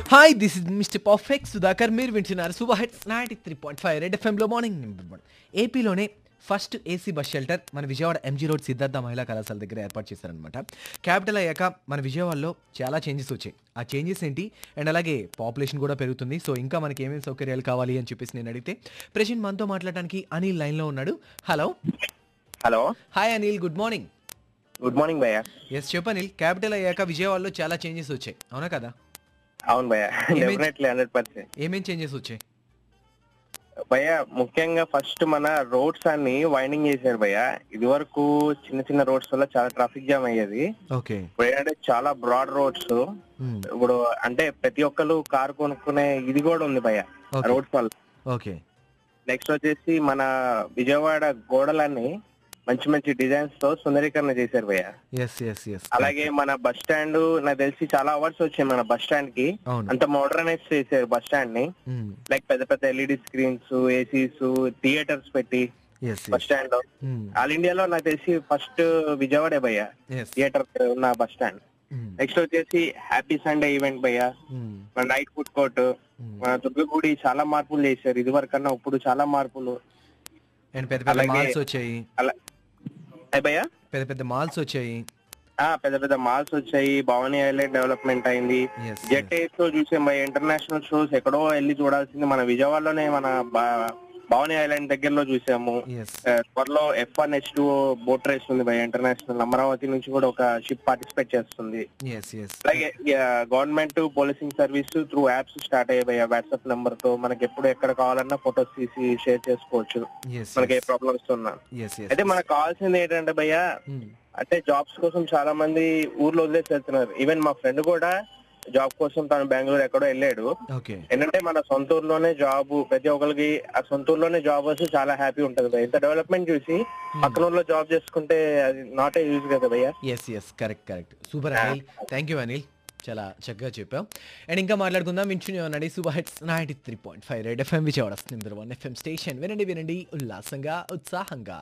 hi this is mister perfect Sudhakar మీరు వింటున్నారు super hits ninety three point five red ఎఫ్ఎంలో morning ఏపీలోనే first AC bus shelter మన Vijayawada MG road Siddhartha మహిళా కళాశాల దగ్గర ఏర్పాటు చేశారనమాట క్యాపిటల్ అయ్యాక మన విజయవాడలో చాలా చేంజెస్ వచ్చాయి ఆ చేంజెస్ ఏంటి అండ్ అలాగే పాపులేషన్ కూడా పెరుగుతుంది సో ఇంకా మనకి ఏమేమి సౌకర్యాలు కావాలి అని చెప్పేసి నేను అడిగితే ప్రెజెంట్ మనతో మాట్లాడడానికి అనిల్ లైన్లో ఉన్నాడు hello hello hi Anil good morning good morning భయ్య ఎస్ చెప్పు అనిల్ క్యాపిటల్ అయ్యాక విజయవాడలో చాలా చేంజెస్ వచ్చాయి అవునా కదా అవును భయ్య ఏమి- డెఫినెట్లీ హండ్రెడ్ పర్సెంట్ ఏమేం చేంజెస్ వచ్చాయి భయ్య ముఖ్యంగా ఫస్ట్ మన రోడ్స్ అన్ని వైండింగ్ చేశారు భయ్య ఇది వరకు చిన్న చిన్న రోడ్స్ వల్ల చాలా ట్రాఫిక్ జామ్ అయ్యేది ఓకే ఇప్పుడు ఏంటంటే చాలా బ్రాడ్ రోడ్స్ ఇప్పుడు అంటే ప్రతి ఒక్కరు కార్ కొనుక్కునే ఇది కూడా ఉంది భయ్య ఓకే రోడ్స్ వల్ల ఓకే నెక్స్ట్ వచ్చేసి మన విజయవాడ గోడలన్నీ మంచి మంచి డిజైన్స్ తో సుందరీకరణ చేశారు భయ్య ఎస్ ఎస్ ఎస్ అలాగే మన బస్ స్టాండ్ నాకు తెలిసి చాలా అవర్స్ వచ్చాయి మన బస్ స్టాండ్ కి అవును అంత మోడర్నైజ్ చేశారు బస్ స్టాండ్ ని లైక్ పెద్ద పెద్ద ఎల్ఈడి స్క్రీన్స్ ఏసీస్ థియేటర్స్ పెట్టి ఎస్ బస్ స్టాండ్ లో ఆల్ ఇండియాలో నాకు తెలిసి ఫస్ట్ విజయవాడే భయ్య ఎస్ థియేటర్ ఉన్న బస్ స్టాండ్ నెక్స్ట్ వచ్చేసి హ్యాపీ సండే ఈవెంట్ భయ్య మన నైట్ ఫుడ్ కోర్ట్ మన దుర్గగుడి చాలా మార్పులు చేశారు ఇది వరకు కన్నా ఇప్పుడు చాలా మార్పులు అండ్ పెద్ద పెద్ద అలాగే- మాల్స్ వచ్చాయి అలా ఏ భయ్య పెద్ద పెద్ద మాల్స్ వచ్చాయి ఆ పెద్ద పెద్ద మాల్స్ వచ్చాయి భవానీ ఐలాండ్ డెవలప్మెంట్ అయింది ఎస్ జెట్ ఎయిర్ షో చూసాం భయ్య ఇంటర్నేషనల్ షోస్ ఎక్కడో వెళ్ళి చూడాల్సింది మన విజయవాడలోనే మన బా- భవానీ ఐలాండ్ దగ్గరలో చూసాము ఎస్ ఆ, త్వరలో F one H two boat race ఉంది భయ ఇంటర్నేషనల్ అమరావతి నుంచి కూడా ఒక షిప్ పార్టిసిపేట్ చేస్తుంది ఎస్ ఎస్ అలాగే government policing service through apps start అయ్యాయి భయ్య వాట్సాప్ నెంబర్ తో మనకి ఎప్పుడు ఎక్కడ కావాలన్నా ఫొటోస్ తీసి షేర్ చేసుకోవచ్చు ఎస్ మనకి ఏ ప్రాబ్లమ్స్ ఉన్నా ఎస్ అయితే మనకు కావాల్సింది ఏంటంటే భయ్య అంటే జాబ్స్ కోసం చాలా మంది ఊర్లో వదిలేసి వెళ్తున్నారు ఈవెన్ మా ఫ్రెండ్ కూడా జాబ్ కోసం తను బెంగళూరు ఎక్కడో వెళ్ళాడు ఓకే ఏంటంటే మన సొంత ఊర్లోనే జాబ్ ప్రతి ఒక్కరికి ఆ సొంత ఊర్లోనే జాబ్ వస్తే చాలా హ్యాపీ ఉంటది భయ్య ఇంత డెవలప్మెంట్ చూసి పక్కన ఊర్లో జాబ్ చేసుకుంటే అది నాట్ ఏ యూజ్ కదా భయ్య yes yes correct correct super Anil thank you Anil చాలా చక్కగా చెప్పావు అండ్ ఇంకా మాట్లాడుకుందాం వింటునే ఉన్నాడు super hits ninety three point five red FM Vijayawada number one FM station వినండి వినండి ఉల్లాసంగా ఉత్సాహంగా